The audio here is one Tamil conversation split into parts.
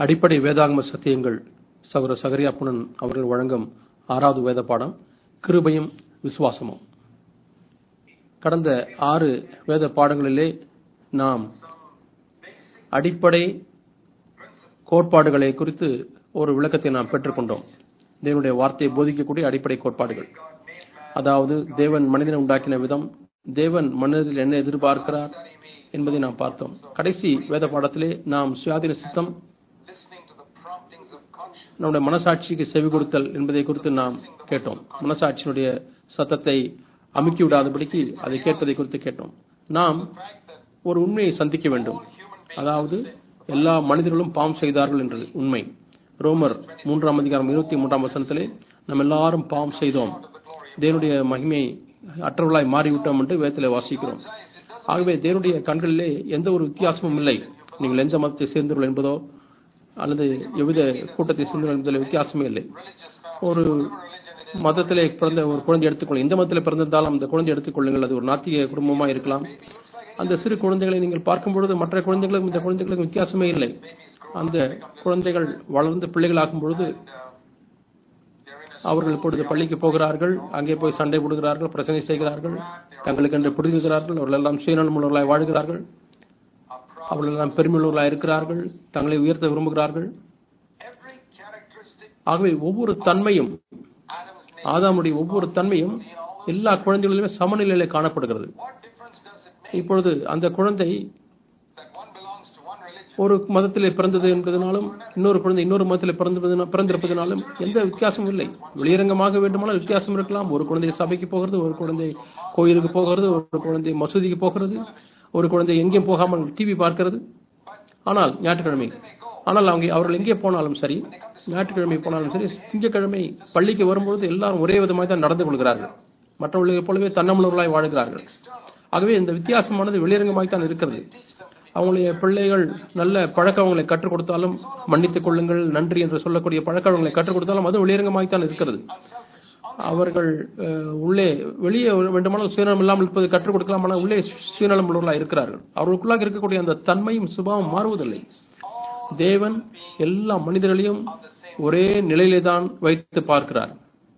அடிப்படை வேதாகம சத்தியங்கள் சகோதர சகரியா புனன் அவர்கள் வழங்கும் ஆறாவது வேத பாடம் கிருபையும் விசுவாசமும் கடந்த ஆறு வேத பாடங்களிலே நாம் அடிப்படை கோட்பாடுகளை குறித்து ஒரு விளக்கத்தை நாம் பெற்றுக்கொண்டோம் தேவனுடைய வார்த்தையை போதிக்கக்கூடிய அடிப்படை கோட்பாடுகள் அதாவது தேவன் மனிதனை உண்டாக்கின விதம் தேவன் மனிதத்தில் என்ன எதிர்பார்க்கிறார் என்பதை நாம் பார்த்தோம் கடைசி வேத பாடத்திலே நாம் சுயாதீன சித்தம் நம்முடைய மனசாட்சிக்கு செவி கொடுத்தல் என்பதை குறித்து நாம் கேட்டோம் மனசாட்சியினுடைய சத்தத்தை அமுக்கி விடாதபடிக்கு அதை கேட்பதை குறித்து கேட்டோம் நாம் ஒரு உண்மையை சந்திக்க வேண்டும் அதாவது எல்லா மனிதர்களும் பாவம் செய்தார்கள் என்றது உண்மை ரோமர் மூன்றாம் அதிகாரம் இருபத்தி மூன்றாம் வசனத்திலே நம்ம எல்லாரும் பாவம் செய்தோம் தேவனுடைய மகிமை அற்றவர்களாய் மாறிவிட்டோம் என்று வேதத்திலே வாசிக்கிறோம் ஆகவே தேவனுடைய கண்களிலே எந்த ஒரு வித்தியாசமும் இல்லை நீங்கள் எந்த மதத்தை சேர்ந்தவர்கள் என்பதோ அல்லது எவ்வித கூட்டத்தை சேர்ந்தவர்கள் என்பதில் வித்தியாசமே இல்லை ஒரு மதத்திலே பிறந்த ஒரு குழந்தை எடுத்துக்கொள்ளுங்கள் எந்த மதத்தில் பிறந்திருந்தாலும் அந்த குழந்தை எடுத்துக்கொள்ளுங்கள் அது ஒரு நாத்திக குடும்பமா இருக்கலாம் அந்த சிறு குழந்தைகளை நீங்கள் பார்க்கும் பொழுது மற்ற குழந்தைகளுக்கும் இந்த குழந்தைகளுக்கும் வித்தியாசமே இல்லை அந்த குழந்தைகள் வளர்ந்து பிள்ளைகளாகும் பொழுது அவர்கள் இப்பொழுது பள்ளிக்கு போகிறார்கள் அங்கே போய் சண்டை போடுகிறார்கள் பிரச்சனை செய்கிறார்கள் தங்களுக்கு என்று பிடிக்கிறார்கள் அவர்கள் எல்லாம் சுயநலம் உள்ளவர்களாய் வாழ்கிறார்கள் அவர்கள் எல்லாம் பெருமையுள்ளவர்களாய் இருக்கிறார்கள் தங்களை உயர்த்த விரும்புகிறார்கள் ஆகவே ஒவ்வொரு தன்மையும் ஆதாமுடைய ஒவ்வொரு தன்மையும் எல்லா குழந்தைகளிலுமே சமநிலையில காணப்படுகிறது இப்பொழுது அந்த குழந்தை ஒரு மதத்திலே பிறந்தது என்பதனாலும் இன்னொரு குழந்தை இன்னொரு மதத்தில் பிறந்தது பிறந்திருப்பதனாலும் எந்த வித்தியாசமும் இல்லை வெளியரங்கமாக வேண்டுமானால் வித்தியாசம் இருக்கலாம் ஒரு குழந்தை சபைக்கு போகிறது ஒரு குழந்தை கோயிலுக்கு போகிறது ஒரு குழந்தை மசூதிக்கு போகிறது ஒரு குழந்தை எங்கேயும் போகாமல் டிவி பார்க்கிறது ஆனால் ஞாயிற்றுக்கிழமை ஆனால் அவங்க அவர்கள் எங்கே போனாலும் சரி ஞாயிற்றுக்கிழமை போனாலும் சரி திங்கக்கிழமை பள்ளிக்கு வரும்பொழுது எல்லாரும் ஒரே விதமாக தான் நடந்து கொள்கிறார்கள் மற்றவர்களை போலவே தன்னமுள்ளவர்களாய் வாழ்கிறார்கள் ஆகவே இந்த வித்தியாசமானது வெளியரங்கமாய்த்தான் இருக்கிறது அவங்களுடைய பிள்ளைகள் நல்ல பழக்கவங்களை கற்றுக் கொடுத்தாலும் மன்னித்துக் கொள்ளுங்கள் நன்றி என்று சொல்லக்கூடிய பழக்கவங்களை கற்றுக் கொடுத்தாலும் அது வெளியரங்கமாய்த்தான் இருக்கிறது அவர்கள் உள்ளே வெளியே வேண்டுமானால் சுயநலம் இல்லாமல் இருப்பது கற்றுக் கொடுக்கலாம் ஆனால் உள்ளே சுயநலம் உள்ளவர்களாக இருக்கிறார்கள் அவர்களுக்குள்ளாக இருக்கக்கூடிய அந்த தன்மையும் சுபாவம் மாறுவதில்லை தேவன் எல்லா மனிதர்களையும் ஒரே நிலையிலே தான் வைத்து பார்க்கிறார்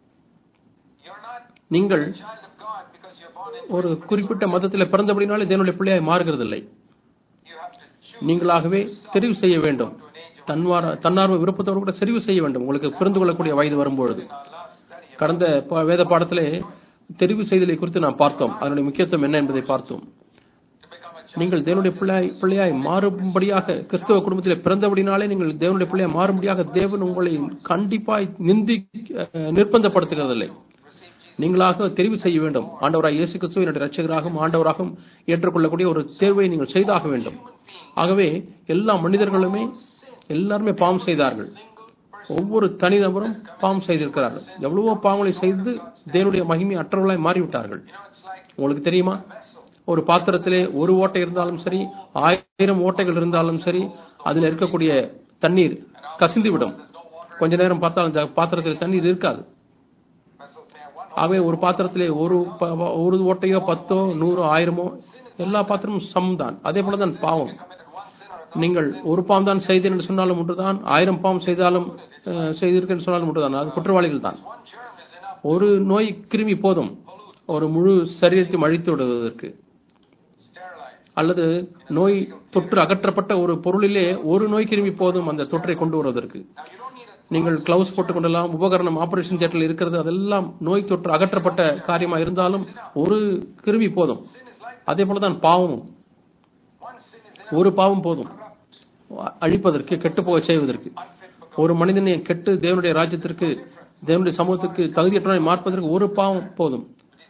நீங்கள் ஒரு குறிப்பிட்ட மதத்தில் பிறந்தபடினாலே தேவனுடைய பிள்ளையாய் மாறுகிறதில்லை நீங்களாகவே தெரிவு செய்ய வேண்டும் தன்வார தன்னார்வ விருப்பத்தோடு கூட தெரிவு செய்ய வேண்டும் உங்களுக்கு புரிந்து கொள்ளக்கூடிய வயது வரும்பொழுது கடந்த வேத பாடத்திலே தெரிவு செய்தலை குறித்து நாம் பார்த்தோம் அதனுடைய முக்கியத்துவம் என்ன என்பதை பார்த்தோம் நீங்கள் தேவனுடைய பிள்ளையாய் பிள்ளையாய் மாறும்படியாக கிறிஸ்தவ குடும்பத்தில் பிறந்தபடினாலே நீங்கள் தேவனுடைய பிள்ளையாய் மாறும்படியாக தேவன் உங்களை கண்டிப்பாய் நிந்தி நிர்பந்தப்படுத்துகிறதில்லை நீங்களாக தெரிவு செய்ய வேண்டும் ஆண்டவராக இயேசு கிறிஸ்துவ என்னுடைய ரட்சகராகவும் ஆண்டவராகவும் ஏற்றுக்கொள்ளக்கூடிய ஒரு தேர்வை நீங்கள் செய்தாக வேண்டும் ஆகவே எல்லா மனிதர்களுமே எல்லாருமே பாவம் செய்தார்கள் ஒவ்வொரு தனிநபரும் பாவம் செய்திருக்கிறார்கள் எவ்வளவோ பாவங்களை செய்து தேவனுடைய மகிமை அற்றவர்களாய் மாறிவிட்டார்கள் உங்களுக்கு தெரியுமா ஒரு பாத்திரத்திலே ஒரு ஓட்டை இருந்தாலும் சரி ஆயிரம் ஓட்டைகள் இருந்தாலும் சரி அதில் இருக்கக்கூடிய தண்ணீர் கசிந்து விடும் கொஞ்ச நேரம் பார்த்தால் அந்த பாத்திரத்தில் தண்ணீர் இருக்காது ஆகவே ஒரு பாத்திரத்திலே ஒரு ஒரு ஓட்டையோ பத்தோ நூறோ ஆயிரமோ எல்லா பாத்திரமும் சம் தான் அதே போலதான் பாவம் நீங்கள் ஒரு பாவம் தான் செய்தேன் என்று சொன்னாலும் ஒன்றுதான் ஆயிரம் பாவம் செய்தாலும் செய்திருக்கேன் சொன்னாலும் ஒன்றுதான் அது குற்றவாளிகள் தான் ஒரு நோய் கிருமி போதும் ஒரு முழு சரீரத்தையும் அழித்து விடுவதற்கு அல்லது நோய் தொற்று அகற்றப்பட்ட ஒரு பொருளிலே ஒரு நோய் கிருமி போதும் அந்த தொற்றை கொண்டு வருவதற்கு நீங்கள் கிளவுஸ் போட்டுக் கொண்டெல்லாம் உபகரணம் ஆபரேஷன் தியேட்டரில் இருக்கிறது அதெல்லாம் நோய் தொற்று அகற்றப்பட்ட காரியமா இருந்தாலும் ஒரு கிருமி போதும் அதே போலதான் பாவமும் ஒரு பாவம் போதும் அழிப்பதற்கு கெட்டு போக செய்வதற்கு ஒரு மனிதனை கெட்டு தேவனுடைய ராஜ்யத்திற்கு தேவனுடைய சமூகத்துக்கு தகுதியற்றவனை மாற்பதற்கு ஒரு பாவம் போதும்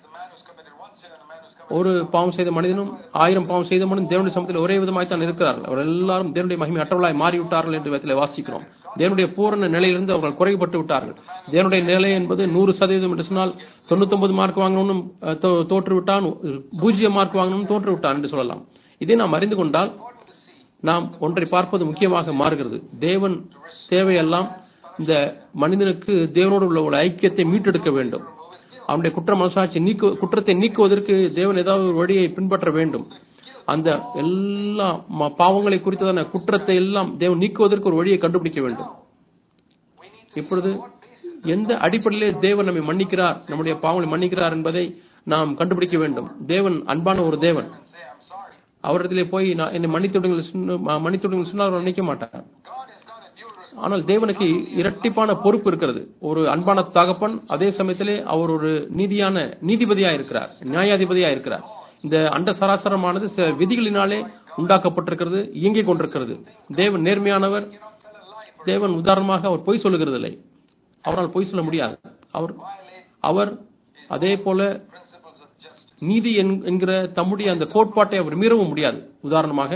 ஒரு பாவம் செய்த மனிதனும் ஆயிரம் பாவம் செய்த மனிதன் தேவனுடைய சமூகத்தில் ஒரே விதமாய் தான் இருக்கிறார்கள் அவர் எல்லாரும் தேவனுடைய மகிமை அற்றவர்களாய் மாறிவிட்டார்கள் என்று விதத்தில் வாசிக்கிறோம் தேவனுடைய பூரண நிலையிலிருந்து அவர்கள் குறைபட்டு விட்டார்கள் தேவனுடைய நிலை என்பது நூறு சதவீதம் என்று சொன்னால் தொண்ணூத்தி ஒன்பது மார்க் வாங்கணும்னு தோற்று விட்டான் பூஜ்ஜியம் மார்க் வாங்கணும்னு தோற்று விட்டான் என்று சொல்லலாம் இதை நாம் அறிந்து கொண்டால் நாம் ஒன்றை பார்ப்பது முக்கியமாக மாறுகிறது தேவன் தேவையெல்லாம் இந்த மனிதனுக்கு தேவனோடு உள்ள ஒரு ஐக்கியத்தை மீட்டெடுக்க வேண்டும் அவனுடைய குற்ற மனசாட்சி நீக்க குற்றத்தை நீக்குவதற்கு தேவன் ஏதாவது ஒரு வழியை பின்பற்ற வேண்டும் அந்த எல்லா ம- பாவங்களை குறித்ததான குற்றத்தை எல்லாம் தேவன் நீக்குவதற்கு ஒரு வழியை கண்டுபிடிக்க வேண்டும் We need to இப்பொழுது எந்த அடிப்படையிலே தேவன் நம்மை மன்னிக்கிறார் நம்முடைய பாவங்களை மன்னிக்கிறார் என்பதை நாம் கண்டுபிடிக்க வேண்டும் தேவன் அன்பான ஒரு தேவன் and say, I'm sorry. அவரிடத்திலே போய் நான் என்னை மன்னித்துடுங்கள் சொன்ன- ம- மன்னித்துடுங்கள் சொன்னால் அவர் மன்னிக்க மாட்டார் God has got a dual responsibility. ஆனால் தேவனுக்கு இரட்டிப்பான பொறுப்பு இருக்கிறது ஒரு அன்பான தகப்பன் அதே சமயத்திலே அவர் ஒரு நீதியான நீதிபதியா இருக்கிறார் நியாயாதிபதியா இருக்கிறார் இந்த அண்ட சராசரமானது சில விதிகளினாலே உண்டாக்கப்பட்டிருக்கிறது இயங்கிக் கொண்டிருக்கிறது தேவன் நேர்மையானவர் தேவன் உதாரணமாக அவர் பொய் சொல்லுகிறது இல்லை அவரால் பொய் சொல்ல முடியாது அவர் அவர் அதே போல Principles of justice. நீதி என்- என்கிற தம்முடைய அந்த கோட்பாட்டை அவர் மீறவும் முடியாது உதாரணமாக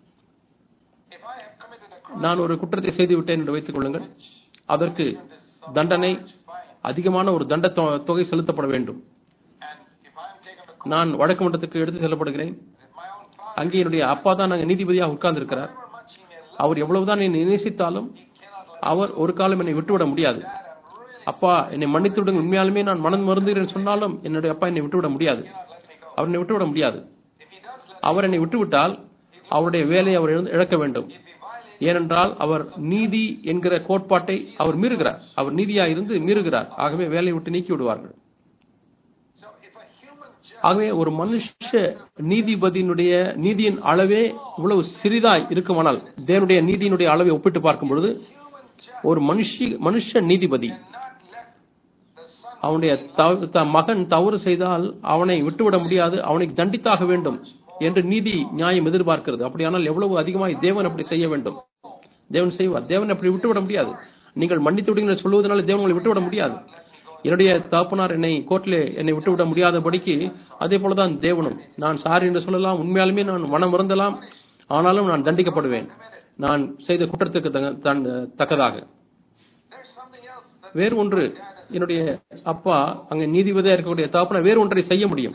If I have committed a crime, நான் ஒரு குற்றத்தை செய்து விட்டேன் என்று வைத்துக் கொள்ளுங்கள் அதற்கு தண்டனை fine. அதிகமான ஒரு தண்ட தொ- தொகை செலுத்தப்பட வேண்டும் And if I am taken to court, நான் வழக்கு மன்றத்துக்கு எடுத்து செல்லப்படுகிறேன் if my own father, அங்கே என்னுடைய அப்பா தான் அங்கே நீதிபதியாக உட்கார்ந்திருக்கிறார் however much he may love, அவர் எவ்வளவுதான் என்னை நேசித்தாலும் he cannot let அவர் ஒரு காலம் என்னை விட்டுவிட முடியாது that. I'm really அப்பா என்னை மன்னித்து விடுங்க உண்மையாலுமே நான் மனம் மருந்துகிறேன் சொன்னாலும் என்னுடைய அப்பா என்னை விட்டுவிட முடியாது cannot let me go. அவர் என்னை விட்டுவிட முடியாது If he does let அவர் என்னை விட்டுவிட்டால் அவருடைய வேலையை அவர் இழந்து- இழக்க வேண்டும் if he violates, ஏனென்றால் அவர் நீதி என்கிற கோட்பாட்டை அவர் மீறுகிறார் அவர் நீதியா இருந்து மீறுகிறார் ஆகவே வேலையை விட்டு நீக்கி விடுவார்கள் so if a human judge, ஆகவே ஒரு மனுஷ நீதிபதியினுடைய நீதியின் அளவே இவ்வளவு சிறிதாய் இருக்குமானால் தேவனுடைய நீதியினுடைய அளவை ஒப்பிட்டு பார்க்கும் பொழுது human judge ஒரு மனுஷி மனுஷ நீதிபதி cannot let the son அவனுடைய தவ- த- மகன் தவறு செய்தால் அவனை விட்டுவிட முடியாது அவனை தண்டித்தாக வேண்டும் என்று நீதி நியாயம் எதிர்பார்க்கிறது அப்படியானால் எவ்வளவு அதிகமாய் தேவன் அப்படி செய்ய வேண்டும் தேவன் செய்வார் தேவன் அப்படி விட்டுவிட முடியாது நீங்கள் மன்னித்து விடுங்கள் என்று சொல்வதனால தேவன் உங்களை விட்டுவிட முடியாது என்னுடைய தகப்பனார் என்னை கோர்ட்டிலே என்னை விட்டுவிட முடியாதபடிக்கு அதே போலதான் தேவனும் நான் சாரி என்று சொல்லலாம் உண்மையாலுமே நான் மனம் மறந்தலாம் ஆனாலும் நான் தண்டிக்கப்படுவேன் நான் செய்த குற்றத்துக்கு தக- தன்- தக்கதாக there's something else that வேறு ஒன்று என்னுடைய அப்பா அங்க நீதிபதியா இருக்கக்கூடிய தகப்பன வேறு ஒன்றை செய்ய முடியும்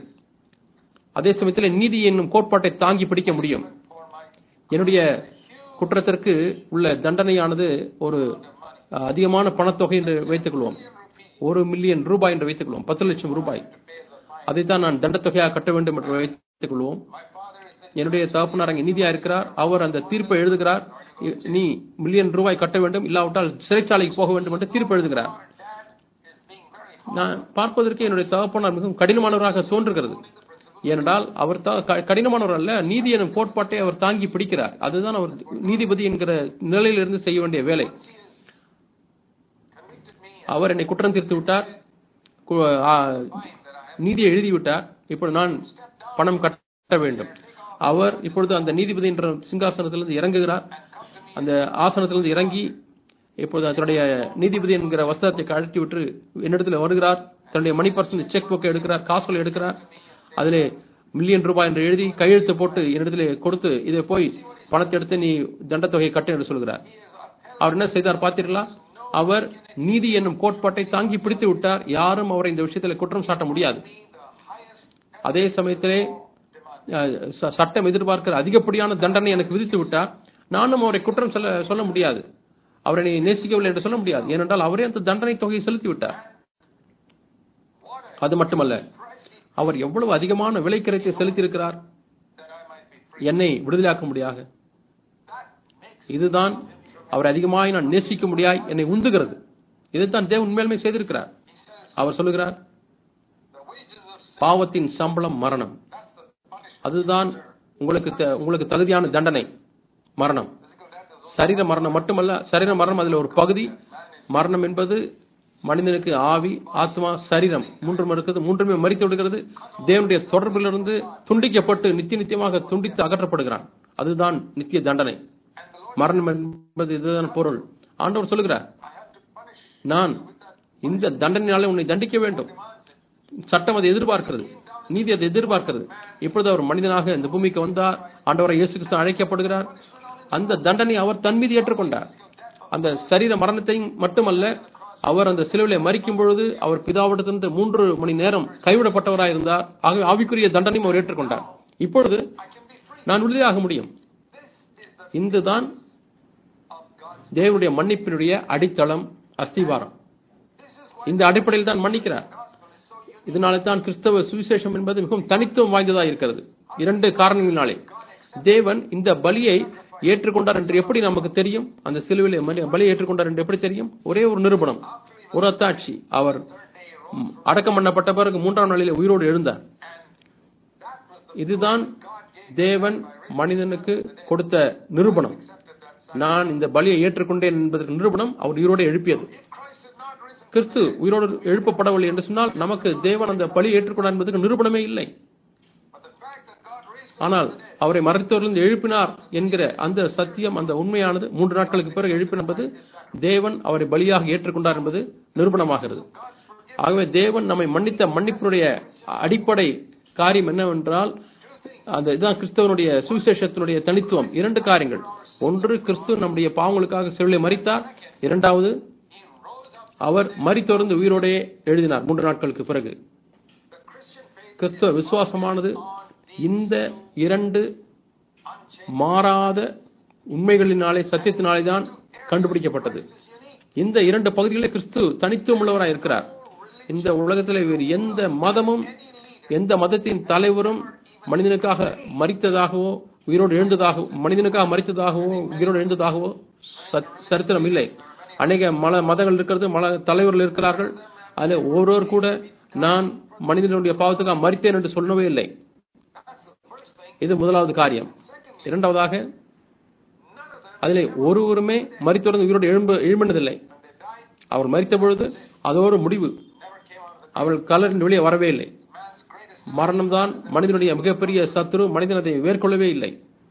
அதே சமயத்தில் நீதி என்னும் கோட்பாட்டை தாங்கி பிடிக்க முடியும் for my என்னுடைய குற்றத்திற்கு உள்ள தண்டனையானது ஒரு அஹ், அதிகமான பணத்தொகை என்று வைத்துக் கொள்வோம் ஒரு மில்லியன் ரூபாய் என்று வைத்துக் கொள்வோம் பத்து லட்சம் ரூபாய் pays of fine. அதைத்தான் நான் தண்டத்தொகையாக கட்ட வேண்டும் என்று வைத்துக் கொள்வோம் My father is the என்னுடைய தகப்பனார் அங்கே நீதியா இருக்கிறார் அவர் அந்த தீர்ப்பை எழுதுகிறார் இ- நீ மில்லியன் ரூபாய் கட்ட வேண்டும் இல்லாவிட்டால் சிறைச்சாலைக்கு போக வேண்டும் என்று தீர்ப்பு எழுதுகிறார் dad is being very hard. நான் பார்ப்பதற்கு என்னுடைய தகப்பனார் மிகவும் கடினமானவராக தோன்றுகிறது ஏனென்றால் அவர் த- க- கடினமானவர் அல்ல நீதி எனும் கோட்பாட்டை அவர் தாங்கி பிடிக்கிறார் அதுதான் அவர் நீதிபதி என்கிற நிலையிலிருந்து செய்ய வேண்டிய வேலை He has convicted me அவர் என்னை குற்றம் தீர்த்து விட்டார் கு- ஆ, நீதியை எழுதி விட்டார் இப்பொழுது நான் பணம் கட்ட வேண்டும் அவர் இப்பொழுது அந்த நீதிபதி என்ற சிங்காசனத்திலிருந்து இறங்குகிறார் அந்த ஆசனத்திலிருந்து இறங்கி இப்பொழுது தன்னுடைய நீதிபதி என்கிற வஸ்திரத்தை கழட்டி விட்டு என்னிடத்தில் வருகிறார் தன்னுடைய மணி பர்சன் செக் புக்கை எடுக்கிறார் காசுகளை எடுக்கிறார் அதிலே மில்லியன் ரூபாய் என்று எழுதி கையெழுத்து போட்டு என்னிடத்தில் கொடுத்து இதை போய் பணத்தை எடுத்து நீ தண்டத்தொகையை கட்டு என்று சொல்கிறார் அவர் என்ன செய்தார் பார்த்தீர்களா அவர் நீதி என்னும் கோட்பாட்டை தாங்கி பிடித்து விட்டார் யாரும் அவரை இந்த விஷயத்தில் குற்றம் சாட்ட முடியாது அதே சமயத்திலே அஹ், ச- சட்டம் எதிர்பார்க்கிற அதிகப்படியான தண்டனை எனக்கு விதித்து விட்டார் நானும் அவரை குற்றம் சொல்ல சொல்ல முடியாது அவரை நீ நேசிக்கவில்லை என்று சொல்ல முடியாது ஏனென்றால் அவரே அந்த தண்டனை தொகையை செலுத்தி விட்டார் அது மட்டுமல்ல அவர் எவ்வளவு அதிகமான விலை கிரயத்தை செலுத்தியிருக்கிறார் that I might be free. என்னை விடுதலையாக்க முடியாக That makes இதுதான் அவர் அதிகமாய் நான் நேசிக்க முடியாய் என்னை உந்துகிறது இதைத்தான் தேவன் உண்மையிலுமே செய்திருக்கிறார் he says அவர் சொல்லுகிறார் the wages of sin. பாவத்தின் சம்பளம் மரணம் That's the punishment. அதுதான் உங்களுக்கு த- உங்களுக்கு தகுதியான தண்டனை மரணம் Physical death is சரீர மரணம் மட்டுமல்ல சரீர மரணம் அதில் ஒரு பகுதி மரணம் என்பது மனிதனுக்கு ஆவி ஆத்மா சரீரம் மூன்றும் இருக்குது மூன்றுமே மறித்து விடுகிறது தேவனுடைய தொடர்பிலிருந்து துண்டிக்கப்பட்டு நித்திய நித்தியமாக துண்டித்து அகற்றப்படுகிறான் அதுதான் நித்திய தண்டனை மரணம் என்பது இதுதான் பொருள் ஆண்டவர் சொல்லுகிறார் I have to punish நான் இந்த தண்டனையாலே உன்னை தண்டிக்க வேண்டும் சட்டம் அதை எதிர்பார்க்கிறது நீதி அதை எதிர்பார்க்கிறது இப்பொழுது அவர் மனிதனாக இந்த பூமிக்கு வந்தார் ஆண்டவரை இயேசு கிறிஸ்து அழைக்கப்படுகிறார் அந்த தண்டனை அவர் தன் மீது ஏற்றுக்கொண்டார் அந்த சரீர மரணத்தையும் மட்டுமல்ல அவர் அந்த சிலுவிலே மறிக்கும் பொழுது அவர் பிதாவிடத்திலிருந்து மூன்று மணி நேரம் கைவிடப்பட்டவராய் இருந்தார் ஆகவே ஆவிக்குரிய தண்டனையும் அவர் ஏற்றுக்கொண்டார் இப்பொழுது I can be free. நான் விடுதலையாக முடியும் This is the இந்துதான் of God's. தேவனுடைய மன்னிப்பினுடைய அடித்தளம் அஸ்திவாரம் This is why இந்த அடிப்படையில் தான் மன்னிக்கிறார் the gospel is so unique. இதனாலே தான் கிறிஸ்தவ சுவிசேஷம் என்பது மிகவும் தனித்துவம் வாய்ந்ததாக இருக்கிறது இரண்டு காரணங்களினாலே God தேவன் இந்த பலியை ஏற்றுக்கொண்டார் என்று எப்படி நமக்கு தெரியும் அந்த சிலுவையிலே மலி- பலியை ஏற்றுக்கொண்டார் என்று எப்படி தெரியும் ஒரே ஒரு நிரூபணம் ஒரு அத்தாட்சி அவர் ம், அடக்கம் பண்ணப்பட்ட பிறகு மூன்றாம் நாளிலே உயிரோடு எழுந்தார் that was the இதுதான் தேவன் மனிதனுக்கு கொடுத்த நிரூபணம் accepted that நான் இந்த பலியை ஏற்றுக்கொண்டேன் என்பதற்கு நிரூபணம் அவர் உயிரோடு எழுப்பியது if Christ had not risen, கிறிஸ்து உயிரோடு எழுப்பப்படவில்லை என்று சொன்னால் நமக்கு தேவன் அந்த பலியை ஏற்றுக்கொண்டார் என்பதற்கு நிரூபணமே இல்லை but the fact that God raised ஆனால் அவரை மறைத்தோரிலிருந்து எழுப்பினார் என்கிற அந்த சத்தியம் அந்த உண்மையானது மூன்று நாட்களுக்கு பிறகு எழுப்பின என்பது தேவன் அவரை பலியாக ஏற்றுக்கொண்டார் என்பது நிரூபணமாகிறது ஆகவே தேவன் நம்மை மன்னித்த மன்னிப்பினுடைய அடிப்படை காரியம் என்னவென்றால் அந்த இதுதான் கிறிஸ்தவனுடைய சுவிசேஷத்தினுடைய தனித்துவம் இரண்டு காரியங்கள் ஒன்று கிறிஸ்து நம்முடைய பாவங்களுக்காக சிலுவையில் மரித்தார் இரண்டாவது he rose up அவர் மரித்தொருந்து உயிரோடே எழுதினார் மூன்று நாட்களுக்கு பிறகு the Christian faith கிறிஸ்தவ விசுவாசமானது இந்த இரண்டு unchanged மாறாத உண்மைகளினாலே சத்தியத்தினாலே தான் கண்டுபிடிக்கப்பட்டது is unique. இந்த இரண்டு பகுதிகளில் கிறிஸ்து தனித்துவம் உள்ளவராய் இருக்கிறார் இந்த உலகத்தில் வேறு எந்த மதமும் எந்த மதத்தின் தலைவரும் மனிதனுக்காக மரித்ததாகவோ உயிரோடு எழுந்ததாகவோ மனிதனுக்காக மரித்ததாகவோ உயிரோடு எழுந்ததாகவோ சத்- சரித்திரம் இல்லை அநேக மல மதங்கள் இருக்கிறது மல தலைவர்கள் இருக்கிறார்கள் அதில் ஒருவர் கூட நான் மனிதனுடைய பாவத்துக்காக மரித்தேன் என்று சொல்லவே இல்லை That's the first thing. இது முதலாவது காரியம் இரண்டாவதாக None of them, அதிலே ஒருவருமே மரித்தொடர்ந்து உயிரோடு எழும்ப எழும்பினதில்லை when they died, அவர் மரித்த பொழுது அதோடு முடிவு never came out of the அவள் கலரின் வெளியே வரவே இல்லை man's greatest. மரணம்தான் மனிதனுடைய மிகப்பெரிய சத்துரு மனிதன் அதை மேற்கொள்ளவே இல்லை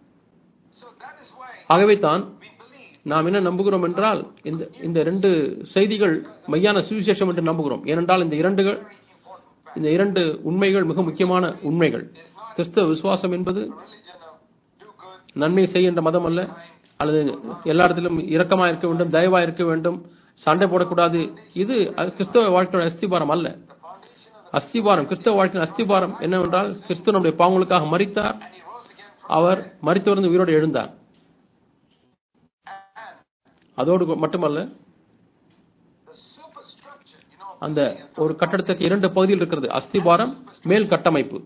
So that is why ஆகவே தான் we believe நாம் என்ன நம்புகிறோம் என்றால் இந்த இந்த இரண்டு செய்திகள் மெய்யான சுவிசேஷம் என்று நம்புகிறோம் ஏனென்றால் இந்த இரண்டுகள் இந்த இரண்டு உண்மைகள் மிக முக்கியமான உண்மைகள் கிறிஸ்தவ விசுவாசம் என்பது religion of do good, நன்மை செய்கின்ற மதம் அல்ல அல்லது எல்லா இடத்திலும் இரக்கமா இருக்க வேண்டும் தயவா இருக்க வேண்டும் சண்டை போடக்கூடாது இது அது கிறிஸ்தவ வாழ்க்கையோட அஸ்திபாரம் அல்ல the foundation of அஸ்திபாரம் கிறிஸ்தவ வாழ்க்கையின் அஸ்திபாரம் என்னவென்றால் கிறிஸ்து நம்முடைய பாவங்களுக்காக மரித்தார் and he rose again from அவர் மரித்தவர்ந்து உயிரோடு எழுந்தார் and அதோடு மட்டுமல்ல the superstructure, you know, அந்த ஒரு கட்டடத்துக்கு இரண்டு பகுதியில் இருக்கிறது அஸ்திபாரம் மேல் கட்டமைப்பு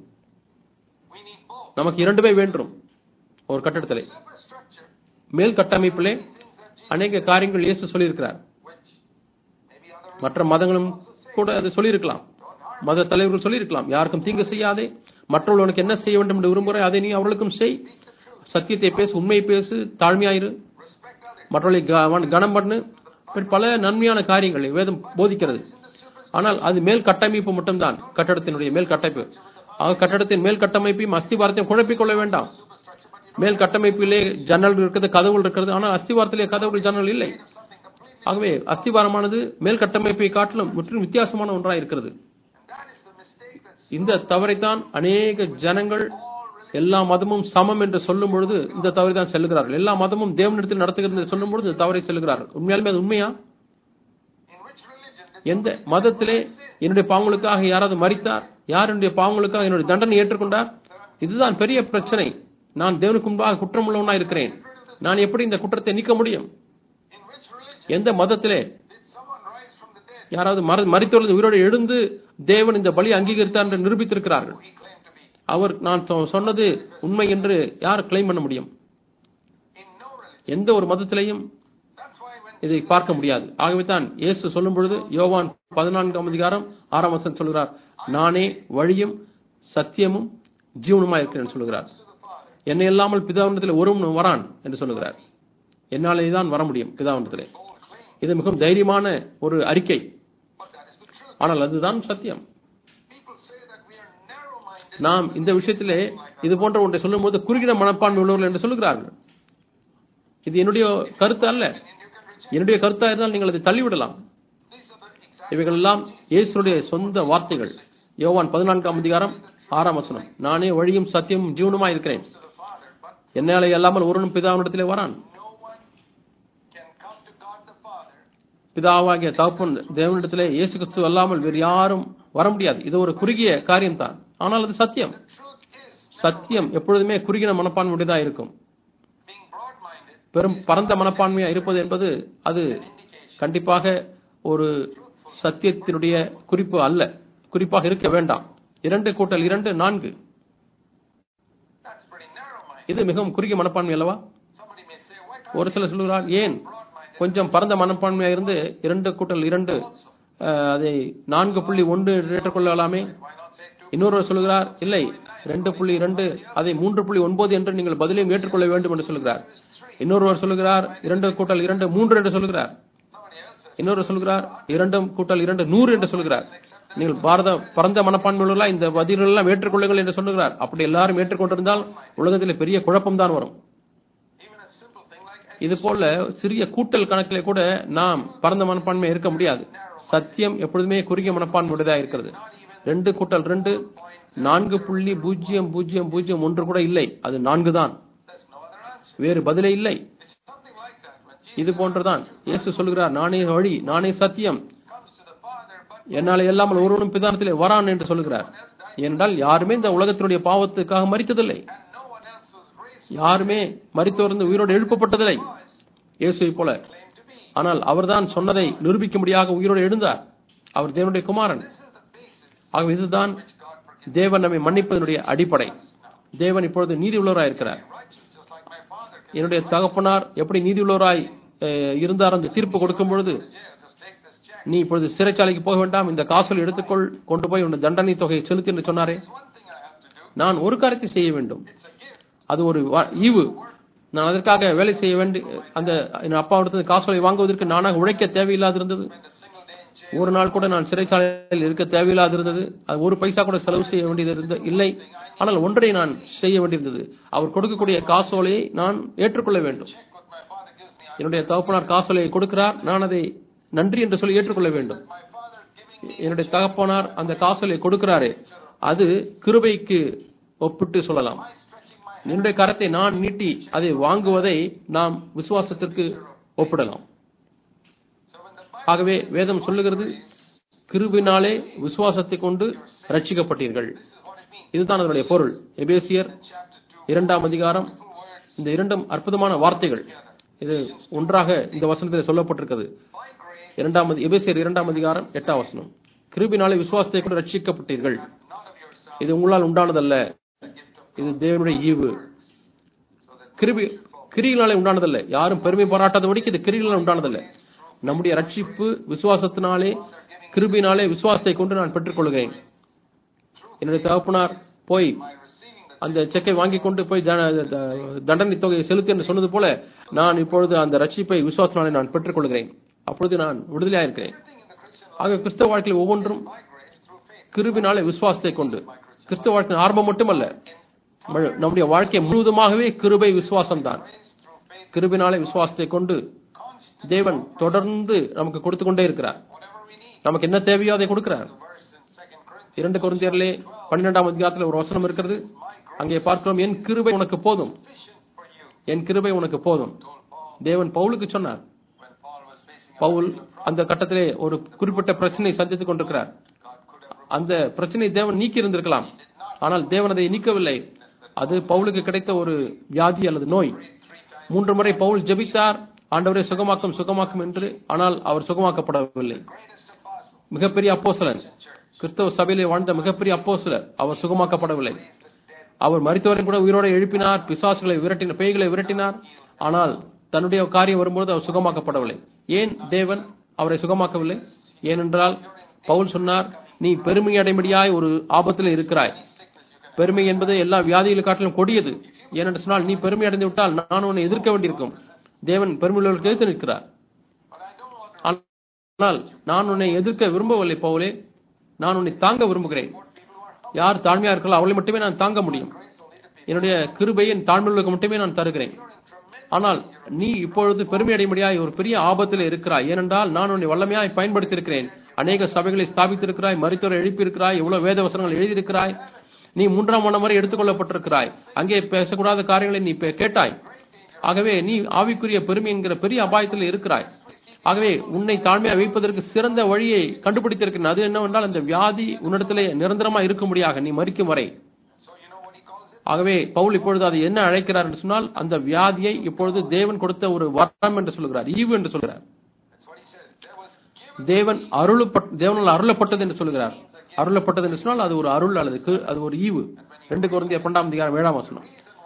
we need both. நமக்கு இரண்டுமே வேண்டும் ஒரு கட்டடத்திலே Superstructure, மேல் கட்டமைப்பிலே things that Jesus, அநேக காரியங்கள் இயேசு சொல்லியிருக்கிறார் which maybe other மற்ற மதங்களும் கூட அது சொல்லியிருக்கலாம் மத தலைவர்கள் சொல்லியிருக்கலாம் யாருக்கும் தீங்கு செய்யாதே மற்றவர்கள் உனக்கு என்ன செய்ய வேண்டும் என்று விரும்புகிறாய் அதை நீ அவர்களுக்கும் செய் சத்தியத்தை பேசு உண்மையை பேசு தாழ்மையாயிரு respect others. மற்றவர்களை க- கனம் பண்ணு இப்படி பல நன்மையான காரியங்களை வேதம் போதிக்கிறது ஆனால் அது மேல் கட்டமைப்பு மட்டும்தான் கட்டடத்தினுடைய மேல் கட்டமைப்பு ஆக கட்டடத்தின் மேல் கட்டமைப்பையும் அஸ்திவாரத்தையும் குழப்பிக் கொள்ள வேண்டாம் மேல் கட்டமைப்பிலே ஜன்னல் இருக்கிறது கதவுகள் இருக்கிறது ஆனால் அஸ்திவாரத்திலே கதவுகள் ஜன்னல் இல்லை ஆகவே அஸ்திவாரமானது மேல் கட்டமைப்பை காட்டிலும் முற்றிலும் வித்தியாசமான ஒன்றாக இருக்கிறது And that is the mistake that's இந்த தவறைத்தான் அநேக ஜனங்கள் எல்லா மதமும் சமம் என்று சொல்லும் பொழுது இந்த தவறை தான் செல்லுகிறார்கள் எல்லா மதமும் தேவனிடத்தில் நடத்துகிறது என்று சொல்லும் பொழுது இந்த தவறை செல்லுகிறார்கள் உண்மையாலுமே அது உண்மையா in which religion did எந்த மதத்திலே என்னுடைய பாவங்களுக்காக யாராவது மரித்தார் யார் என்னுடைய பாவங்களுக்காக என்னுடைய தண்டனை ஏற்றுக்கொண்டார் இதுதான் பெரிய பிரச்சனை நான் தேவனுக்கு முன்பாக குற்றம் உள்ளவனா இருக்கிறேன் நான் எப்படி இந்த குற்றத்தை நீக்க முடியும் in which religion எந்த மதத்திலே did someone rise from the dead யாராவது மர மரித்தவர்கள் உயிரோடு எழுந்து தேவன் இந்த பலி அங்கீகரித்தார் என்று நிரூபித்திருக்கிறார்கள் he claimed to be அவர் நான் சொ- சொன்னது உண்மை என்று யார் கிளைம் பண்ண முடியும் in no religion எந்த ஒரு மதத்திலையும் that's why when இதை பார்க்க முடியாது ஆகவே தான் இயேசு சொல்லும் பொழுது யோவான் பதினான்காம் அதிகாரம் ஆறாம் வசனம் சொல்கிறார் நானே வழியும் சத்தியமும் ஜீவனுமா இருக்கிறேன் சொல்கிறார் to the father என்னை இல்லாமல் பிதாவினத்தில் ஒருவன் வரான் என்று சொல்லுகிறார் என்னாலே தான் வர முடியும் பிதாவினத்திலே bold claim இது மிகவும் தைரியமான ஒரு அறிக்கை but that is the truth ஆனால் அதுதான் சத்தியம் people say that we are narrow minded நாம் இந்த விஷயத்திலே இது போன்ற ஒன்றை சொல்லும்போது குறுகின மனப்பான்மை உள்ளவர்கள் என்று சொல்லுகிறார்கள் இது என்னுடைய கருத்து அல்ல and you can reject என்னுடைய கருத்தா இருந்தால் நீங்கள் அதை தள்ளிவிடலாம் these are the exact இவைகள் எல்லாம் இயேசுடைய சொந்த வார்த்தைகள் யோவான் பதினான்காம் அதிகாரம் ஆறாம் வசனம் நானே வழியும் சத்தியமும் ஜீவனுமா இருக்கிறேன் to the father but என்னாலே அல்லாமல் ஒருவனும் பிதாவினிடத்திலே வரான் no one can come to God the Father பிதாவாகிய தகப்பன் தேவனிடத்திலே இயேசு கிறிஸ்து அல்லாமல் வேறு யாரும் வர முடியாது இது ஒரு குறுகிய காரியம்தான் ஆனால் அது சத்தியம் the truth is சத்தியம் எப்பொழுதுமே குறுகின மனப்பான்மையுடையதா இருக்கும் being broad minded பெரும் பரந்த மனப்பான்மையா இருப்பது என்பது அது கண்டிப்பாக ஒரு சத்தியத்தினுடைய குறிப்பு அல்ல குறிப்பாக இருக்க வேண்டாம் இரண்டு கூட்டல் இரண்டு நான்கு that's pretty narrow minded இது மிகவும் குறுகிய மனப்பான்மை அல்லவா Somebody may say, why can't ஒரு சிலர் சொல்கிறார் ஏன் கொஞ்சம் பரந்த மனப்பான்மையா இருந்து இரண்டு கூட்டல் இரண்டு அஹ், அதை நான்கு புள்ளி ஒன்று ஏற்றுக்கொள்ளலாமே why not say two? இன்னொருவர் சொல்கிறார் இல்லை ரெண்டு புள்ளி இரண்டு அதை மூன்று புள்ளி ஒன்பது என்று நீங்கள் பதிலையும் ஏற்றுக்கொள்ள வேண்டும் என்று சொல்கிறார் இன்னொருவர் சொல்கிறார் இரண்டு கூட்டல் இரண்டு மூன்று என்று சொல்கிறார் Somebody else says, இன்னொரு சொல்கிறார் இரண்டும் கூட்டல் இரண்டு நூறு என்று சொல்கிறார் நீங்கள் பாரத பரந்த மனப்பான்மையுள்ள இந்த பதில்கள் எல்லாம் ஏற்றுக்கொள்ளுங்கள் என்று சொல்லுகிறார் அப்படி எல்லாரும் ஏற்றுக்கொண்டிருந்தால் உலகத்தில் பெரிய குழப்பம் தான் வரும் even a simple thing like இது போல சிறிய கூட்டல் கணக்கிலே கூட நாம் பரந்த மனப்பான்மை இருக்க முடியாது சத்தியம் எப்பொழுதுமே குறுகிய மனப்பான்மை உடையதா இருக்கிறது ரெண்டு கூட்டல் ரெண்டு நான்கு புள்ளி பூஜ்ஜியம் பூஜ்ஜியம் பூஜ்ஜியம் ஒன்று கூட இல்லை அது நான்கு தான் there's no other answer. வேறு பதிலே இல்லை It's something like that when Jesus இது போன்றுதான் இயேசு சொல்கிறார் நானே வழி நானே சத்தியம் comes to the Father, but என்னாலே இல்லாமல் ஒருவனும் பிதானத்திலே வரான் என்று சொல்கிறார் ஏனென்றால் யாருமே இந்த உலகத்தினுடைய பாவத்துக்காக மறித்ததில்லை and no one else was raised யாருமே மறித்தோர்ந்து உயிரோடு எழுப்பப்பட்டதில்லை இயேசுவை போல claimed to be. ஆனால் அவர்தான் சொன்னதை நிரூபிக்கும்படியாக உயிரோடு எழுந்தார் அவர் தேவனுடைய குமாரன் This is the basis ஆகவே இதுதான் which God forgives. தேவன் நம்மை மன்னிப்பதனுடைய அடிப்படை தேவன் இப்பொழுது நீதி உள்ளவராய் இருக்கிறார் Righteous, just like my Father can என்னுடைய தகப்பனார் எப்படி நீதி உள்ளவராய் அஹ், இருந்தார் அந்த தீர்ப்பு கொடுக்கும் பொழுது jail. Just take this check. நீ இப்பொழுது சிறைச்சாலைக்கு போக வேண்டாம் இந்த காசுகள் எடுத்துக்கொள் கொண்டு போய் உன் தண்டனை தொகையை செலுத்தி என்று சொன்னாரே There's one thing I have to do. நான் ஒரு காரியத்தை செய்ய வேண்டும் It's a gift. அது ஒரு வா- ஈவு நான் அதற்காக வேலை செய்ய வேண்டி அந்த என் அப்பாவிடத்தில் காசுகளை வாங்குவதற்கு நானாக உழைக்க தேவையில்லாதிருந்தது Spend a single day in jail. ஒரு நாள் கூட நான் சிறைச்சாலையில் இருக்க தேவையில்லாதிருந்தது அது ஒரு பைசா கூட செலவு செய்ய வேண்டியது இருந்த இல்லை ஆனால் ஒன்றை நான் செய்ய வேண்டியிருந்தது அவர் கொடுக்கக்கூடிய காசோலையை நான் ஏற்றுக்கொள்ள வேண்டும் Check what my Father gives me. I, என்னுடைய தகப்பனார் காசோலையை கொடுக்கிறார் நான் அதை நன்றி என்று சொல்லி ஏற்றுக்கொள்ள வேண்டும் my Father giving me என்னுடைய தகப்பனார் அந்த காசோலையை கொடுக்கிறாரே அது கிருபைக்கு ஒப்பிட்டு சொல்லலாம் by stretching my என்னுடைய கரத்தை நான் நீட்டி அதை வாங்குவதை நாம் விசுவாசத்திற்கு ஒப்பிடலாம் So when the Bible ஆகவே வேதம் சொல்லுகிறது கிருபினாலே விசுவாசத்தை கொண்டு ரட்சிக்கப்பட்டீர்கள் this is what it means. இதுதான் அதனுடைய பொருள் எபேசியர் Chapter 2. இரண்டாம் அதிகாரம் Full words. இந்த இரண்டும் அற்புதமான வார்த்தைகள் இது ஒன்றாக இந்த வசனத்தில் சொல்லப்பட்டிருக்கிறது By grace, இரண்டாம் அதி- எபேசியர் இரண்டாம் அதிகாரம் எட்டாம் வசனம் கிருபினாலே விசுவாசத்தை கொண்டு ரட்சிக்கப்பட்டீர்கள் not of yourself, இது உங்களால் உண்டானதல்ல the gift of இது தேவனுடைய ஈவு so that கிருபி கிரியினாலே உண்டானதல்ல யாரும் பெருமை பாராட்டாதபடிக்கு இது கிரியினாலே உண்டானதல்ல நம்முடைய ரட்சிப்பு விசுவாசத்தினாலே கிருபினாலே விசுவாசத்தை கொண்டு நான் பெற்றுக்கொள்கிறேன் என்னுடைய தகப்பனார் போய் by receiving the அந்த செக்கை வாங்கி கொண்டு போய் த- த- தண்டனை தொகையை செலுத்து என்று சொன்னது போல நான் இப்பொழுது அந்த ரட்சிப்பை விசுவாசத்தினாலே நான் பெற்றுக்கொள்கிறேன் அப்பொழுது நான் விடுதலையாக இருக்கிறேன் thing in the Christian ஆக கிறிஸ்தவ வாழ்க்கையில் ஒவ்வொன்றும் by grace through faith. கிருபினாலே விசுவாசத்தை கொண்டு கிறிஸ்தவ வாழ்க்கையின் ஆரம்பம் மட்டுமல்ல ம- நம்முடைய வாழ்க்கை முழுவதுமாகவே கிருபை விசுவாசம்தான் Grace through faith, கிருபினாலே விசுவாசத்தை கொண்டு constant, தேவன் தொடர்ந்து நமக்கு கொடுத்து கொண்டே இருக்கிறார் whatever we need. நமக்கு என்ன தேவையோ அதை கொடுக்கிறார் The verse in 2 Corinthians, இரண்டு கொரிந்தியரிலே பன்னிரெண்டாம் அதிகாரத்தில் ஒரு வசனம் இருக்கிறது அங்கே பார்க்கிறோம் என் கிருபை உனக்கு போதும் sufficient for you, என் கிருபை உனக்கு போதும் told Paul தேவன் பவுலுக்கு சொன்னார் when Paul was facing a Pavul அந்த கட்டத்திலே ஒரு குறிப்பிட்ட பிரச்சனை சந்தித்துக் கொண்டிருக்கிறார் God could have அந்த பிரச்சனை தேவன் நீக்கி இருந்திருக்கலாம் ஆனால் தேவன் அதை நீக்கவில்லை அது பவுலுக்கு கிடைத்த ஒரு வியாதி அல்லது நோய் three times மூன்று முறை பவுல் ஜெபித்தார் ஆண்டவரே சுகமாக்கும் சுகமாக்கும் என்று ஆனால் அவர் சுகமாக்கப்படவில்லை greatest apostle, மிகப்பெரிய அப்போஸ்தலன் church, கிறிஸ்தவ சபையிலே வாழ்ந்த மிகப்பெரிய அப்போஸ்தலர் அவர் சுகமாக்கப்படவில்லை raised the dead, அவர் மரித்தவரை கூட உயிரோடு எழுப்பினார் பிசாசுகளை விரட்டினார் பேய்களை விரட்டினார் ஆனால் தன்னுடைய காரியம் வரும்போது அவர் சுகமாக்கப்படவில்லை ஏன் தேவன் அவரை சுகமாக்கவில்லை ஏனென்றால் பவுல் சொன்னார் நீ பெருமை அடைமடியாய் ஒரு ஆபத்தில் இருக்கிறாய் பெருமை என்பது எல்லா வியாதிகளை காட்டிலும் கொடியது ஏனென்று சொன்னால் நீ பெருமை அடைந்து விட்டால் நான் உன்னை எதிர்க்க வேண்டியிருக்கும் தேவன் பெருமையுள்ளவர்களுக்கு எதிர்த்து நிற்கிறார் but I don't want to ஆனால் நான் உன்னை எதிர்க்க விரும்பவில்லை பவுலே நான் உன்னை தாங்க விரும்புகிறேன் support people who are humble. யார் தாழ்மையா இருக்கலாம் அவளை மட்டுமே நான் தாங்க முடியும் Grace only to people என்னுடைய கிருபையின் தாழ்மையுள்ளவர்களுக்கு மட்டுமே நான் தருகிறேன் who are in tremendous ஆனால் நீ இப்பொழுது பெருமை அடைமடியாய் ஒரு பெரிய ஆபத்தில் இருக்கிறாய் ஏனென்றால் நான் உன்னை வல்லமையாய் பயன்படுத்தியிருக்கிறேன் அநேக சபைகளை ஸ்தாபித்திருக்கிறாய் மருத்துவரை எழுப்பியிருக்கிறாய் எவ்வளவு வேத வசனங்கள் எழுதியிருக்கிறாய் நீ மூன்றாம் மனம் வரை எடுத்துக்கொள்ளப்பட்டிருக்கிறாய் அங்கே பேசக்கூடாத காரியங்களை நீ பே- கேட்டாய் ஆகவே நீ ஆவிக்குரிய பெருமை என்கிற பெரிய அபாயத்தில் இருக்கிறாய் ஆகவே உன்னை தாழ்மையா வைப்பதற்கு சிறந்த வழியை கண்டுபிடித்திருக்கிறேன் அது என்னவென்றால் அந்த வியாதி உன்னிடத்திலே நிரந்தரமா இருக்கும்படியாக நீ மறிக்கும் வரை So you know what he calls it? ஆகவே பவுல் இப்பொழுது அதை என்ன அழைக்கிறார் என்று சொன்னால் அந்த வியாதியை இப்பொழுது தேவன் கொடுத்த ஒரு வரம் என்று சொல்கிறார் ஈவு என்று சொல்கிறார் That's what he says. There was given தேவன் அருளப்பட் தேவனால் அருளப்பட்டது என்று சொல்கிறார் அருளப்பட்டது என்று சொன்னால் அது ஒரு அருள் அல்லது கு- அது ஒரு ஈவு ரெண்டு குழந்தைய பன்னெண்டாம் அதிகாரம் ஏழாம் வசனம் reason why God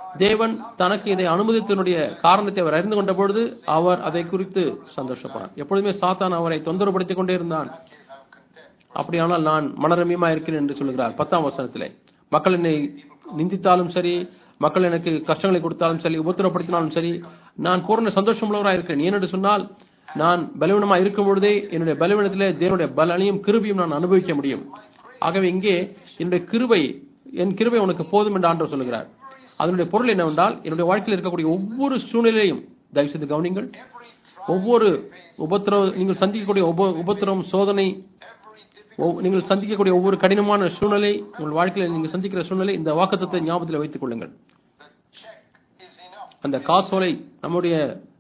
தேவன் தனக்கு இதை அனுமதித்தனுடைய காரணத்தை அவர் அறிந்து கொண்ட பொழுது அவர் அதை குறித்து சந்தோஷப்படார் எப்பொழுதுமே சாத்தான் அவரை தொந்தரவுபடுத்திக் கொண்டே இருந்தான் In that case, I'm content. அப்படியானால் நான் மனரமியமா இருக்கிறேன் என்று சொல்கிறார் பத்தாம் வசனத்திலே மக்கள் என்னை நிந்தித்தாலும் சரி மக்கள் எனக்கு கஷ்டங்களை கொடுத்தாலும் சரி உபத்திரப்படுத்தினாலும் சரி நான் பூர்ண சந்தோஷமுள்ளவராக இருக்கிறேன் ஏனென்று சொன்னால் நான் பலவீனமா இருக்கும் பொழுதே என்னுடைய பலவீனத்திலே தேவனுடைய பலனையும் கிருபையும் நான் அனுபவிக்க முடியும் ஆகவே இங்கே என்னுடைய கிருபை என் கிருபை உனக்கு போதும் என்று ஆண்டவர் சொல்கிறார் அதனுடைய பொருள் என்னவென்றால் என்னுடைய வாழ்க்கையில் இருக்கக்கூடிய ஒவ்வொரு சூழ்நிலையும் தயவு செய்து கவனிங்கள் ஒவ்வொரு உபத்திரவ நீங்கள் சந்திக்கக்கூடிய உப- உபத்திரவம் சோதனை ஒவ்- நீங்கள் சந்திக்கக்கூடிய ஒவ்வொரு கடினமான சூழ்நிலை உங்கள் வாழ்க்கையில் நீங்கள் சந்திக்கிற சூழ்நிலை இந்த வாக்குத்தத்தை ஞாபகத்தில் வைத்துக் கொள்ளுங்கள் The check is enough. அந்த காசோலை நம்முடைய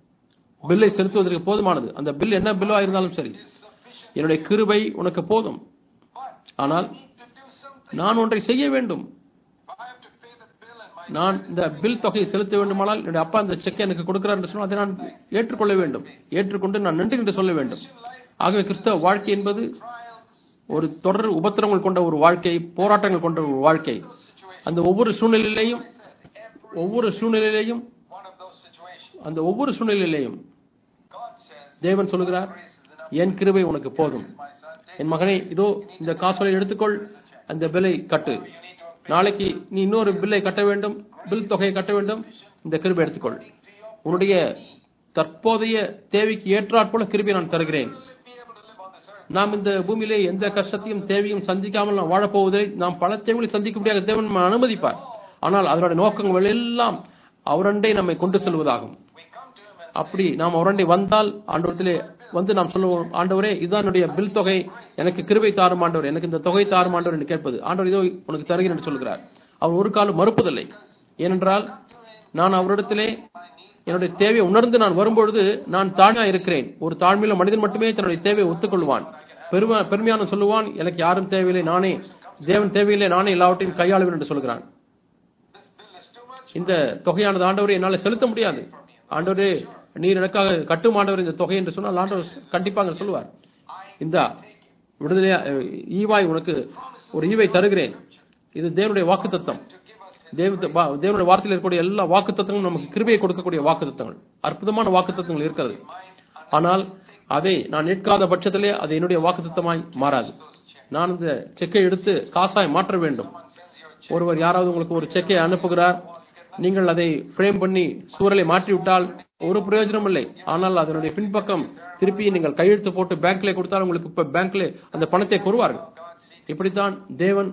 பில்லை செலுத்துவதற்கு போதுமானது அந்த பில் என்ன பில்லா இருந்தாலும் சரி It's sufficient. என்னுடைய கிருபை உனக்கு போதும் But ஆனால் I need to do something. நான் ஒன்றை செய்ய வேண்டும் If I have to pay the bill and my நான் இந்த பில் தொகையை செலுத்த வேண்டுமானால் என்னுடைய அப்பா அந்த செக்கை எனக்கு கொடுக்கிறார் என்று சொன்னால் அதை நான் ஏற்றுக்கொள்ள வேண்டும் ஏற்றுக்கொண்டு நான் நன்றி என்று சொல்ல வேண்டும் ஆகவே கிறிஸ்தவ வாழ்க்கை என்பது trials, ஒரு தொடர் உபத்திரங்கள் கொண்ட ஒரு வாழ்க்கை போராட்டங்கள் கொண்ட ஒரு வாழ்க்கை those situations, அந்த ஒவ்வொரு சூழ்நிலையிலையும் every ஒவ்வொரு சூழ்நிலையிலையும் one of those situations, அந்த ஒவ்வொரு சூழ்நிலையிலையும் God says, தேவன் சொல்லுகிறார் grace is enough. என் கிருபை உனக்கு போதும் My son, take என் மகனே இதோ இந்த காசோலை எடுத்துக்கொள் அந்த பில்லை கட்டு you need to நாளைக்கு நீ இன்னொரு பில்லை கட்ட வேண்டும் பில் தொகையை கட்ட வேண்டும் இந்த கிருபை எடுத்துக்கொள் உன்னுடைய தற்போதைய தேவைக்கு ஏற்றாற்போல கிருபை நான் தருகிறேன் be able to live on this earth. நாம் இந்த பூமியிலே எந்த கஷ்டத்தையும் தேவையும் சந்திக்காமல் நாம் வாழப்போவதை நாம் பல தேவைகளை சந்திக்க முடியாத தேவன் நம்மை அனுமதிப்பார் ஆனால் அதனுடைய நோக்கங்கள் எல்லாம் அவரண்டை நம்மை கொண்டு செல்வதாகும் We come to him and அப்படி நாம் அவரண்டை வந்தால் ஆண்டவரத்திலே வந்து நாம் சொல்லுவோம் ஆண்டவரே இதுதான் என்னுடைய பில் தொகை எனக்கு கிருபை தாரும் ஆண்டவர் எனக்கு இந்த தொகை தாரும் ஆண்டவர் என்று கேட்பது ஆண்டவர் இதோ உனக்கு தருகிறேன் என்று சொல்கிறார் அவர் ஒரு காலம் மறுப்பதில்லை ஏனென்றால் நான் அவரிடத்திலே என்னுடைய தேவையை உணர்ந்து நான் வரும்பொழுது நான் தாழ்மையா இருக்கிறேன் ஒரு தாழ்மையுள்ள மனிதன் மட்டுமே தன்னுடைய தேவையை ஒத்துக்கொள்வான் பெருமை பெருமையான சொல்லுவான் எனக்கு யாரும் தேவையில்லை நானே தேவன் தேவையில்லை நானே எல்லாவற்றையும் கையாளுவேன் என்று சொல்கிறான் this bill is too much. இந்த தொகையானது ஆண்டவரே என்னால் செலுத்த முடியாது ஆண்டவரே நீர் எனக்காக கட்டும் ஆண்டவர் இந்த தொகை என்று சொன்னால் ஆண்டவர் கண்டிப்பாக சொல்லுவார் இந்த விடுதலையா அஹ், ஈவாய் உனக்கு ஒரு ஈவை தருகிறேன் இது தேவனுடைய வாக்குத்தத்தம் தேவ தேவனுடைய வார்த்தையில் இருக்கக்கூடிய எல்லா வாக்குத்தத்தங்களும் நமக்கு கிருபையை கொடுக்கக்கூடிய வாக்குத்தத்தங்கள் அற்புதமான வாக்குத்தத்தங்கள் இருக்கிறது ஆனால் அதை நான் ஏற்காத பட்சத்திலே அது என்னுடைய வாக்குத்தத்தமாய் மாறாது நான் இந்த செக்கை எடுத்து காசாய் மாற்ற வேண்டும் ஒருவர் யாராவது உங்களுக்கு ஒரு செக்கை அனுப்புகிறார் நீங்கள் அதை ஃப்ரேம் பண்ணி சூழலை மாற்றிவிட்டால் ஒரு பிரயோஜனம் இல்லை ஆனால் அதனுடைய பின்பக்கம் திருப்பி நீங்கள் கையெழுத்து போட்டு பேங்க்ல கொடுத்தால் உங்களுக்கு இப்ப பேங்க்ல அந்த பணத்தை கூறுவார்கள் இப்படித்தான் தேவன்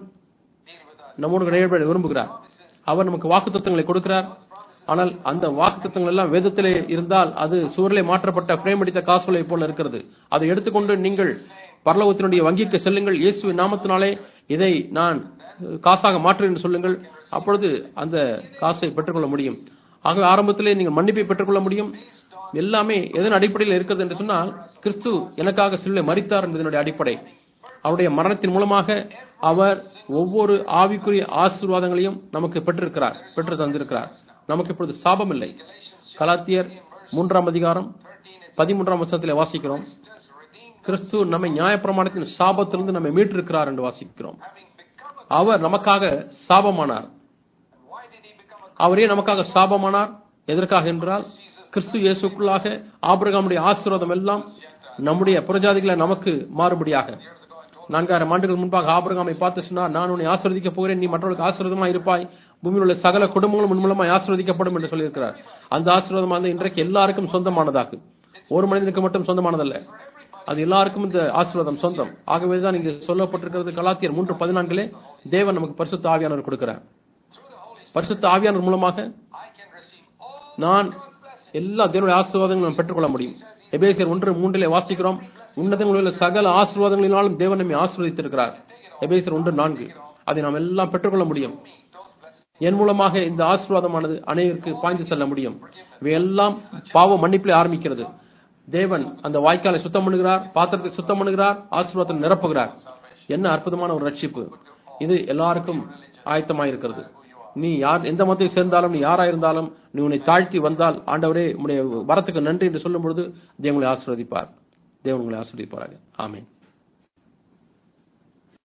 நம்மோடு இடையேற விரும்புகிறார் அவர் நமக்கு வாக்குத்தத்தங்களை கொடுக்கிறார் ஆனால் அந்த வாக்குத்தத்தங்கள் எல்லாம் வேதத்திலே இருந்தால் அது சூழலை மாற்றப்பட்ட பிரேம் அடித்த காசுகளை போல இருக்கிறது அதை எடுத்துக்கொண்டு நீங்கள் பரலோகத்தினுடைய வங்கிக்கு செல்லுங்கள் இயேசுவின் நாமத்தினாலே இதை நான் காசாக மாற்று என்று சொல்லுங்கள் அப்பொழுது அந்த காசை பெற்றுக்கொள்ள முடியும் ஆகவே ஆரம்பத்திலே நீங்கள் மன்னிப்பை பெற்றுக்கொள்ள முடியும் எல்லாமே எதன் அடிப்படையில் இருக்கிறது என்று சொன்னால் கிறிஸ்து எனக்காக சிலுவை மறித்தார் என்பதனுடைய அடிப்படை அவருடைய மரணத்தின் மூலமாக அவர் ஒவ்வொரு ஆவிக்குரிய ஆசீர்வாதங்களையும் நமக்கு பெற்றிருக்கிறார் பெற்று தந்திருக்கிறார் நமக்கு இப்பொழுது சாபம் இல்லை கலாத்தியர் மூன்றாம் அதிகாரம் பதிமூன்றாம் வருஷத்திலே வாசிக்கிறோம் கிறிஸ்து நம்மை நியாயப்பிரமாணத்தின் சாபத்திலிருந்து நம்மை மீட்டிருக்கிறார் என்று வாசிக்கிறோம் அவர் நமக்காக சாபமானார் Why did he become a அவரே நமக்காக சாபமானார் எதற்காக என்றால் கிறிஸ்து இயேசுக்குள்ளாக ஆபிரகாமுடைய ஆசீர்வாதம் எல்லாம் நம்முடைய புரஜாதிகளை நமக்கு மாறுபடியாக நான்காயிரம் ஆண்டுகள் முன்பாக ஆபிரகாமை பார்த்து சொன்னார் நான் உன்னை ஆசீர்வதிக்க போகிறேன் நீ மற்றவர்களுக்கு ஆசீர்வாதமாக இருப்பாய் பூமியில் உள்ள சகல குடும்பங்களும் உன் மூலமாய் ஆசீர்வதிக்கப்படும் என்று சொல்லியிருக்கிறார் அந்த ஆசீர்வாதம் இன்றைக்கு எல்லாருக்கும் சொந்தமானதாகும் ஒரு மனிதனுக்கு மட்டும் சொந்தமானதல்ல அது எல்லாருக்கும் இந்த ஆசீர்வாதம் சொந்தம் ஆகவேதான் இங்கு சொல்லப்பட்டிருக்கிறது கலாத்தியர் மூன்று பதினான்கிலே தேவன் நமக்கு பரிசுத்த ஆவியானவர் கொடுக்கிறார் பரிசுத்த ஆவியானவர் மூலமாக I can receive all நான் எல்லா தேவனுடைய ஆசீர்வாதங்களும் நாம் பெற்றுக்கொள்ள முடியும் எபேசியர் ஒன்று மூன்றிலே வாசிக்கிறோம் உன்னதங்களில் உள்ள சகல ஆசீர்வாதங்களினாலும் தேவன் நம்மை ஆசீர்வதித்திருக்கிறார் எபேசியர் ஒன்று நான்கு அதை நாம் எல்லாம் பெற்றுக்கொள்ள முடியும் என் மூலமாக இந்த ஆசீர்வாதமானது அனைவருக்கு பாய்ந்து செல்ல முடியும் இவையெல்லாம் பாவ மன்னிப்பிலே ஆரம்பிக்கிறது தேவன் அந்த வாய்க்காலை சுத்தம் பண்ணுகிறார் பாத்திரத்தை சுத்தம் பண்ணுகிறார் ஆசீர்வாதத்தை நிரப்புகிறார் என்ன அற்புதமான ஒரு ரட்சிப்பு இது எல்லாருக்கும் ஆயத்தமாயிருக்கிறது நீ யார் எந்த மதத்தை சேர்ந்தாலும் நீ யாரா இருந்தாலும் நீ உன்னை தாழ்த்தி வந்தால் ஆண்டவரே உன்னுடைய வரத்துக்கு நன்றி என்று சொல்லும் பொழுது தேவன் உங்களை ஆசீர்வதிப்பார் தேவன் உங்களை ஆசீர்வதிப்பாராக ஆமென்